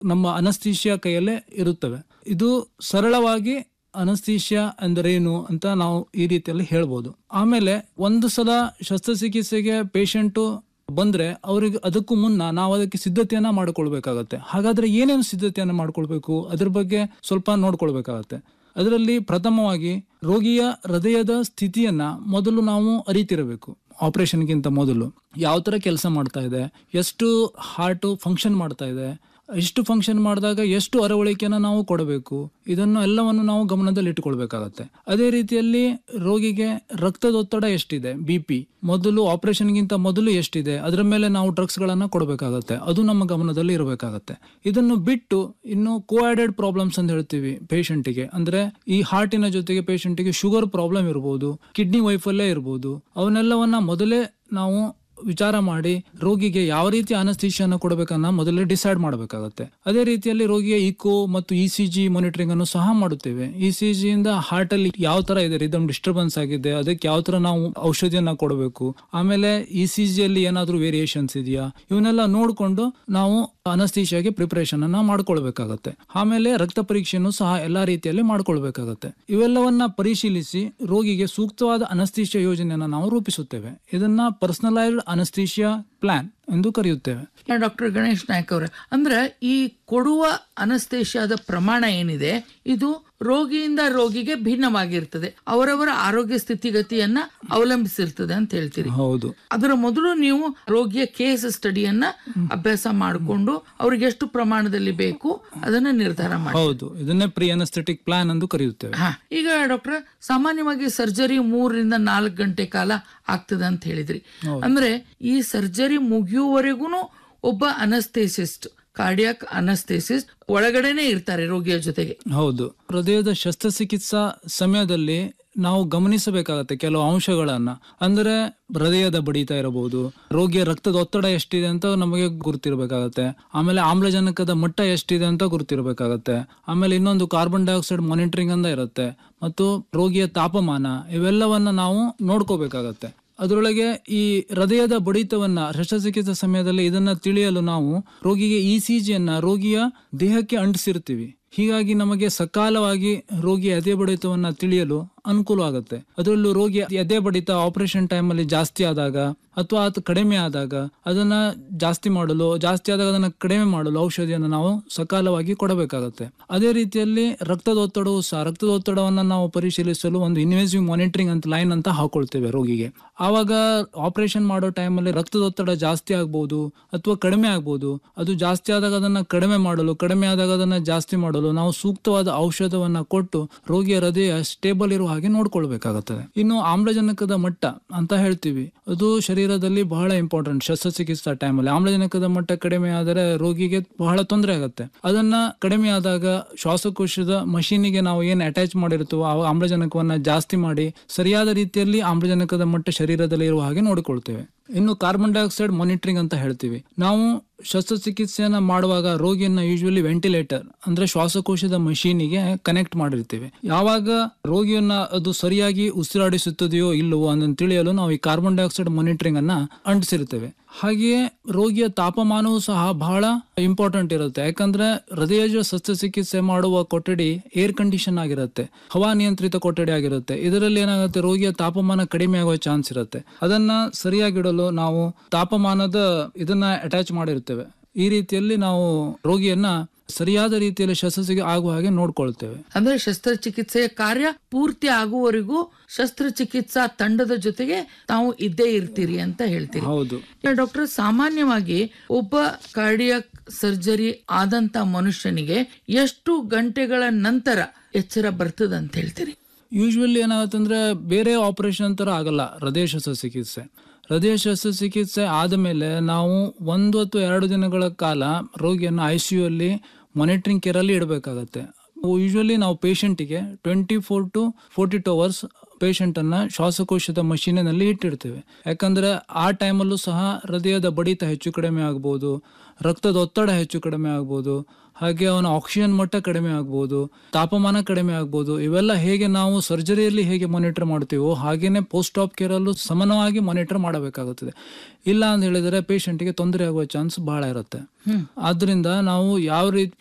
ನಮ್ಮ ಅನಸ್ತೀಶಿಯಾ ಕೈಯಲ್ಲೇ ಇರುತ್ತವೆ ಇದು ಸರಳವಾಗಿ ಅನಸ್ತೀಶಿಯಾ ಅಂದರೇನು ಅಂತ ನಾವು ಈ ರೀತಿಯಲ್ಲಿ ಹೇಳ್ಬೋದು ಆಮೇಲೆ ಒಂದು ಸಲ ಶಸ್ತ್ರಚಿಕಿತ್ಸೆಗೆ ಪೇಷಂಟು ಬಂದ್ರೆ ಅವ್ರಿಗೆ ಅದಕ್ಕೂ ಮುನ್ನ ನಾವು ಅದಕ್ಕೆ ಸಿದ್ಧತೆಯನ್ನ ಮಾಡ್ಕೊಳ್ಬೇಕಾಗತ್ತೆ ಹಾಗಾದ್ರೆ ಏನೇನು ಸಿದ್ಧತೆಯನ್ನ ಮಾಡ್ಕೊಳ್ಬೇಕು ಅದ್ರ ಬಗ್ಗೆ ಸ್ವಲ್ಪ ನೋಡ್ಕೊಳ್ಬೇಕಾಗತ್ತೆ ಅದರಲ್ಲಿ ಪ್ರಥಮವಾಗಿ ರೋಗಿಯ ಹೃದಯದ ಸ್ಥಿತಿಯನ್ನ ಮೊದಲು ನಾವು ಅರಿತಿರಬೇಕು ಆಪರೇಷನ್ಗಿಂತ ಮೊದಲು ಯಾವ ತರ ಕೆಲಸ ಮಾಡ್ತಾ ಇದೆ ಎಷ್ಟು ಹಾರ್ಟ್ ಫಂಕ್ಷನ್ ಮಾಡ್ತಾ ಇದೆ ಎಷ್ಟು ಫಂಕ್ಷನ್ ಮಾಡಿದಾಗ ಎಷ್ಟು ಅರವಳಿಕೆಯನ್ನು ನಾವು ಕೊಡಬೇಕು ಇದನ್ನು ಎಲ್ಲವನ್ನು ನಾವು ಗಮನದಲ್ಲಿ ಇಟ್ಟುಕೊಳ್ಬೇಕಾಗತ್ತೆ ಅದೇ ರೀತಿಯಲ್ಲಿ ರೋಗಿಗೆ ರಕ್ತದೊತ್ತಡ ಎಷ್ಟಿದೆ ಬಿ ಪಿ ಮೊದಲು ಆಪರೇಷನ್ಗಿಂತ ಮೊದಲು ಎಷ್ಟಿದೆ ಅದರ ಮೇಲೆ ನಾವು ಡ್ರಗ್ಸ್ ಗಳನ್ನ ಕೊಡಬೇಕಾಗತ್ತೆ ಅದು ನಮ್ಮ ಗಮನದಲ್ಲಿ ಇರಬೇಕಾಗತ್ತೆ ಇದನ್ನು ಬಿಟ್ಟು ಇನ್ನು ಕೋಆಡೆಡ್ ಪ್ರಾಬ್ಲಮ್ಸ್ ಅಂತ ಹೇಳ್ತೀವಿ ಪೇಷಂಟಿಗೆ ಅಂದ್ರೆ ಈ ಹಾರ್ಟಿನ ಜೊತೆಗೆ ಪೇಷಂಟಿಗೆ ಶುಗರ್ ಪ್ರಾಬ್ಲಮ್ ಇರ್ಬೋದು ಕಿಡ್ನಿ ವೈಫಲ್ಯ ಇರ್ಬೋದು ಅವನ್ನೆಲ್ಲವನ್ನ ಮೊದಲೇ ನಾವು ವಿಚಾರ ಮಾಡಿ ರೋಗಿಗೆ ಯಾವ ರೀತಿ ಅನಸ್ತೀಶಿಯನ್ನು ಕೊಡಬೇಕನ್ನ ಮೊದಲೇ ಡಿಸೈಡ್ ಮಾಡಬೇಕಾಗತ್ತೆ ಅದೇ ರೀತಿಯಲ್ಲಿ ರೋಗಿಯ ಇಕೋ ಮತ್ತು ಇ ಸಿ ಜಿ ಮಾನಿಟರಿಂಗ್ ಅನ್ನು ಸಹ ಮಾಡುತ್ತೇವೆ ಇ ಸಿ ಜಿ ಇಂದ ಹಾರ್ಟ್ ಅಲ್ಲಿ ಯಾವ ತರ ಇದೆ ರಿದಮ್ ಡಿಸ್ಟರ್ಬೆನ್ಸ್ ಆಗಿದೆ ಅದಕ್ಕೆ ಯಾವ ತರ ನಾವು ಔಷಧಿಯನ್ನ ಕೊಡಬೇಕು ಆಮೇಲೆ ಇ ಸಿ ಜಿ ಅಲ್ಲಿ ಏನಾದ್ರೂ ವೇರಿಯೇಷನ್ಸ್ ಇದೆಯಾ ಇವನ್ನೆಲ್ಲ ನೋಡಿಕೊಂಡು ನಾವು ಅನಸ್ತೀಶಿಯಾಗೆ ಪ್ರಿಪರೇಷನ್ ಅನ್ನ ಮಾಡ್ಕೊಳ್ಬೇಕಾಗತ್ತೆ ಆಮೇಲೆ ರಕ್ತ ಪರೀಕ್ಷೆಯನ್ನು ಸಹ ಎಲ್ಲಾ ರೀತಿಯಲ್ಲಿ ಮಾಡ್ಕೊಳ್ಬೇಕಾಗತ್ತೆ ಇವೆಲ್ಲವನ್ನ ಪರಿಶೀಲಿಸಿ ರೋಗಿಗೆ ಸೂಕ್ತವಾದ ಅನಸ್ತೀಶಿಯಾ ಯೋಜನೆಯನ್ನ ನಾವು ರೂಪಿಸುತ್ತೇವೆ ಇದನ್ನ ಪರ್ಸನಲೈಸ್ಡ್ ಅನಸ್ತೀಶಿಯಾ ಪ್ಲಾನ್ ಎಂದು ಕರೆಯುತ್ತೇವೆ ಡಾಕ್ಟರ್ ಗಣೇಶ್ ನಾಯ್ಕ ಅವರೇ ಅಂದ್ರೆ ಈ ಕೊಡುವ ಅನಸ್ತೇಷಿಯಾದ ಪ್ರಮಾಣ ಏನಿದೆ ಇದು ರೋಗಿಯಿಂದ ರೋಗಿಗೆ ಭಿನ್ನವಾಗಿರ್ತದೆ ಅವರವರ ಆರೋಗ್ಯ ಸ್ಥಿತಿಗತಿಯನ್ನ ಅವಲಂಬಿಸಿರ್ತದೆ ಅಂತ ಹೇಳ್ತೀರಿ ಹೌದು ಅದರ ಮೊದಲು ನೀವು ರೋಗಿಯ ಕೇಸ್ ಸ್ಟಡಿಯನ್ನ ಅಭ್ಯಾಸ ಮಾಡಿಕೊಂಡು ಅವ್ರಿಗೆ ಎಷ್ಟು ಪ್ರಮಾಣದಲ್ಲಿ ಬೇಕು ಅದನ್ನ ನಿರ್ಧಾರ ಮಾಡಿ ಹೌದು ಇದನ್ನೇ ಪ್ರಿ ಅನಸ್ಥೆಟಿಕ್ ಪ್ಲಾನ್ ಎಂದು ಕರೆಯುತ್ತೇವೆ ಹಾ ಈಗ ಡಾಕ್ಟರ್ ಸಾಮಾನ್ಯವಾಗಿ ಸರ್ಜರಿ ಮೂರರಿಂದ ನಾಲ್ಕು ಗಂಟೆ ಕಾಲ ಆಗ್ತದೆ ಅಂತ ಹೇಳಿದ್ರಿ ಅಂದ್ರೆ ಈ ಸರ್ಜರಿ ಮುಗಿಯುವವರೆಗೂ ಒಬ್ಬ ಅನಸ್ತೇಸಿಸ್ಟ್ ಕಾರ್ಡಿಯಾಕ್ ಅನಸ್ತೇಸಿಸ್ಟ್ ಒಳಗಡೆನೆ ಇರ್ತಾರೆ ರೋಗಿಯ ಜೊತೆಗೆ ಹೌದು ಹೃದಯದ ಶಸ್ತ್ರಚಿಕಿತ್ಸಾ ಸಮಯದಲ್ಲಿ ನಾವು ಗಮನಿಸಬೇಕಾಗತ್ತೆ ಕೆಲವು ಅಂಶಗಳನ್ನ ಅಂದ್ರೆ ಹೃದಯದ ಬಡಿತ ಇರಬಹುದು ರೋಗಿಯ ರಕ್ತದ ಒತ್ತಡ ಎಷ್ಟಿದೆ ಅಂತ ನಮಗೆ ಗುರುತಿರಬೇಕಾಗತ್ತೆ ಆಮೇಲೆ ಆಮ್ಲಜನಕದ ಮಟ್ಟ ಎಷ್ಟಿದೆ ಅಂತ ಗುರುತಿರಬೇಕಾಗತ್ತೆ ಆಮೇಲೆ ಇನ್ನೊಂದು ಕಾರ್ಬನ್ ಡೈಆಕ್ಸೈಡ್ ಮಾನಿಟರಿಂಗ್ ಅಂತ ಇರುತ್ತೆ ಮತ್ತು ರೋಗಿಯ ತಾಪಮಾನ ಇವೆಲ್ಲವನ್ನ ನಾವು ನೋಡ್ಕೋಬೇಕಾಗತ್ತೆ ಅದರೊಳಗೆ ಈ ಹೃದಯದ ಬಡಿತವನ್ನ ಶಸ್ತ್ರಚಿಕಿತ್ಸೆ ಸಮಯದಲ್ಲಿ ಇದನ್ನ ತಿಳಿಯಲು ನಾವು ರೋಗಿಗೆ ಇ ಸಿ ಜಿಯನ್ನ ರೋಗಿಯ ದೇಹಕ್ಕೆ ಅಂಟಿಸಿರ್ತೀವಿ ಹೀಗಾಗಿ ನಮಗೆ ಸಕಾಲವಾಗಿ ರೋಗಿಯ ಎದೆ ಬಡಿತವನ್ನ ತಿಳಿಯಲು ಅನುಕೂಲ ಆಗುತ್ತೆ ಅದರಲ್ಲೂ ರೋಗಿ ಎದೆ ಬಡಿತ ಆಪರೇಷನ್ ಟೈಮಲ್ಲಿ ಜಾಸ್ತಿ ಆದಾಗ ಅಥವಾ ಅದು ಕಡಿಮೆ ಆದಾಗ ಅದನ್ನ ಜಾಸ್ತಿ ಮಾಡಲು ಜಾಸ್ತಿ ಆದಾಗ ಅದನ್ನ ಕಡಿಮೆ ಮಾಡಲು ಔಷಧಿಯನ್ನು ನಾವು ಸಕಾಲವಾಗಿ ಕೊಡಬೇಕಾಗತ್ತೆ ಅದೇ ರೀತಿಯಲ್ಲಿ ರಕ್ತದ ಒತ್ತಡವು ಸಹ ರಕ್ತದ ಒತ್ತಡವನ್ನ ನಾವು ಪರಿಶೀಲಿಸಲು ಒಂದು ಇನ್ವೆಸಿವ್ ಮಾನಿಟರಿಂಗ್ ಅಂತ ಲೈನ್ ಅಂತ ಹಾಕೊಳ್ತೇವೆ ರೋಗಿಗೆ ಆವಾಗ ಆಪರೇಷನ್ ಮಾಡೋ ಟೈಮಲ್ಲಿ ರಕ್ತದ ಒತ್ತಡ ಜಾಸ್ತಿ ಆಗ್ಬೋದು ಅಥವಾ ಕಡಿಮೆ ಆಗ್ಬೋದು ಅದು ಜಾಸ್ತಿ ಆದಾಗ ಅದನ್ನ ಕಡಿಮೆ ಮಾಡಲು ಕಡಿಮೆ ಆದಾಗ ಅದನ್ನ ಜಾಸ್ತಿ ಮಾಡಲು ನಾವು ಸೂಕ್ತವಾದ ಔಷಧವನ್ನ ಕೊಟ್ಟು ರೋಗಿಯ ಹೃದಯ ಸ್ಟೇಬಲ್ ಇರುವ ಹಾಗೆ ನೋಡ್ಕೊಳ್ಬೇಕಾಗುತ್ತದೆ ಇನ್ನು ಆಮ್ಲಜನಕದ ಮಟ್ಟ ಅಂತ ಹೇಳ್ತೀವಿ ಅದು ಶರೀರದಲ್ಲಿ ಬಹಳ ಇಂಪಾರ್ಟೆಂಟ್ ಶಸ್ತ್ರಚಿಕಿತ್ಸಾ ಟೈಮಲ್ಲಿ ಆಮ್ಲಜನಕದ ಮಟ್ಟ ಕಡಿಮೆ ಆದರೆ ರೋಗಿಗೆ ಬಹಳ ತೊಂದರೆ ಆಗುತ್ತೆ ಅದನ್ನ ಕಡಿಮೆ ಆದಾಗ ಶ್ವಾಸಕೋಶದ ಮಷೀನಿಗೆ ನಾವು ಏನು ಅಟ್ಯಾಚ್ ಮಾಡಿರ್ತೀವೋ ಆ ಆಮ್ಲಜನಕವನ್ನ ಜಾಸ್ತಿ ಮಾಡಿ ಸರಿಯಾದ ರೀತಿಯಲ್ಲಿ ಆಮ್ಲಜನಕದ ಮಟ್ಟ ಶರೀರದಲ್ಲಿ ಇರುವ ಹಾಗೆ ನೋಡಿಕೊಳ್ತೇವೆ ಇನ್ನು ಕಾರ್ಬನ್ ಡೈಆಕ್ಸೈಡ್ ಮಾನಿಟರಿಂಗ್ ಅಂತ ಹೇಳ್ತೀವಿ ನಾವು ಶಸ್ತ್ರಚಿಕಿತ್ಸೆಯನ್ನ ಮಾಡುವಾಗ ರೋಗಿಯನ್ನ ಯೂಶುವಲಿ ವೆಂಟಿಲೇಟರ್ ಅಂದ್ರೆ ಶ್ವಾಸಕೋಶದ ಮಷೀನಿಗೆ ಕನೆಕ್ಟ್ ಮಾಡಿರ್ತೀವಿ ಯಾವಾಗ ರೋಗಿಯನ್ನ ಅದು ಸರಿಯಾಗಿ ಉಸಿರಾಡಿಸುತ್ತದೆಯೋ ಇಲ್ಲವೋ ಅದನ್ನು ತಿಳಿಯಲು ನಾವು ಈ ಕಾರ್ಬನ್ ಡೈಆಕ್ಸೈಡ್ ಮಾನಿಟರಿಂಗ್ ಅನ್ನ ಅಂಟಿಸಿರ್ತೇವೆ ಹಾಗೆಯೇ ರೋಗಿಯ ತಾಪಮಾನವೂ ಸಹ ಬಹಳ ಇಂಪಾರ್ಟೆಂಟ್ ಇರುತ್ತೆ ಯಾಕಂದ್ರೆ ಹೃದಯದ ಶಸ್ತ್ರಚಿಕಿತ್ಸೆ ಮಾಡುವ ಕೊಠಡಿ ಏರ್ ಕಂಡೀಷನ್ ಆಗಿರುತ್ತೆ ಹವಾ ನಿಯಂತ್ರಿತ ಕೊಠಡಿ ಆಗಿರುತ್ತೆ ಇದರಲ್ಲಿ ಏನಾಗುತ್ತೆ ರೋಗಿಯ ತಾಪಮಾನ ಕಡಿಮೆ ಆಗುವ ಚಾನ್ಸ್ ಇರುತ್ತೆ ಅದನ್ನ ಸರಿಯಾಗಿಡಲು ನಾವು ತಾಪಮಾನದ ಇದನ್ನ ಅಟ್ಯಾಚ್ ಮಾಡಿರ್ತೇವೆ ಈ ರೀತಿಯಲ್ಲಿ ನಾವು ರೋಗಿಯನ್ನ ಸರಿಯಾದ ರೀತಿಯಲ್ಲಿ ಶಸ್ತ್ರಚಿಕಿತ್ಸೆ ಆಗುವ ಹಾಗೆ ನೋಡ್ಕೊಳ್ತೇವೆ ಅಂದ್ರೆ ಶಸ್ತ್ರಚಿಕಿತ್ಸೆಯ ಕಾರ್ಯ ಪೂರ್ತಿ ಆಗುವವರೆಗೂ ಶಸ್ತ್ರಚಿಕಿತ್ಸಾ ತಂಡದ ಜೊತೆಗೆ ತಾವು ಇದ್ದೇ ಇರ್ತೀರಿ ಅಂತ ಹೇಳ್ತೀರಿ ಹೌದು ಡಾಕ್ಟರ್ ಸಾಮಾನ್ಯವಾಗಿ ಒಬ್ಬ ಕಾರ್ಡಿಯಾಕ್ ಸರ್ಜರಿ ಆದಂತ ಮನುಷ್ಯನಿಗೆ ಎಷ್ಟು ಗಂಟೆಗಳ ನಂತರ ಎಚ್ಚರ ಬರ್ತದ ಅಂತ ಹೇಳ್ತೀರಿ ಯೂಶ್ವಲಿ ಏನಾಗುತ್ತೆ ಅಂದ್ರೆ ಬೇರೆ ಆಪರೇಷನ್ ತರ ಆಗಲ್ಲ ಹೃದಯ ಶಸ್ತ್ರಚಿಕಿತ್ಸೆ ಹೃದಯ ಶಸ್ತ್ರಚಿಕಿತ್ಸೆ ಆದ ಮೇಲೆ ನಾವು ಒಂದು ಅಥವಾ ಎರಡು ದಿನಗಳ ಕಾಲ ರೋಗಿಯನ್ನು ಐ ಸಿ ಯು ಅಲ್ಲಿ ಮಾನಿಟರಿಂಗ್ ಕೇರ್ ಅಲ್ಲಿ ಇಡಬೇಕಾಗತ್ತೆ ಯೂಶ್ವಲಿ ನಾವು ಪೇಷಂಟಿಗೆ twenty four to forty two hours patient ಅನ್ನ ಶ್ವಾಸಕೋಶದ ಮಷೀನಿನಲ್ಲಿ ಇಟ್ಟಿರ್ತೇವೆ ಯಾಕಂದ್ರೆ ಆ ಟೈಮಲ್ಲೂ ಸಹ ಹೃದಯದ ಬಡಿತ ಹೆಚ್ಚು ಕಡಿಮೆ ಆಗ್ಬೋದು ರಕ್ತದ ಒತ್ತಡ ಹೆಚ್ಚು ಕಡಿಮೆ ಆಗ್ಬೋದು ಹಾಗೆ ಅವನ ಆಕ್ಸಿಜನ್ ಮಟ್ಟ ಕಡಿಮೆ ಆಗ್ಬೋದು ತಾಪಮಾನ ಕಡಿಮೆ ಆಗ್ಬೋದು ಇವೆಲ್ಲ ಹೇಗೆ ನಾವು ಸರ್ಜರಿಯಲ್ಲಿ ಹೇಗೆ ಮಾನಿಟರ್ ಮಾಡ್ತೀವೋ ಹಾಗೇನೆ ಪೋಸ್ಟ್ ಆಪ್ ಕೇರ್ ಅಲ್ಲೂ ಸಮಾನವಾಗಿ ಮಾನಿಟರ್ ಮಾಡಬೇಕಾಗುತ್ತದೆ ಇಲ್ಲ ಅಂತ ಹೇಳಿದ್ರೆ ಪೇಷಂಟ್ಗೆ ತೊಂದರೆ ಆಗುವ ಚಾನ್ಸ್ ಬಹಳ ಇರುತ್ತೆ ಆದ್ರಿಂದ ನಾವು ಯಾವ ರೀತಿ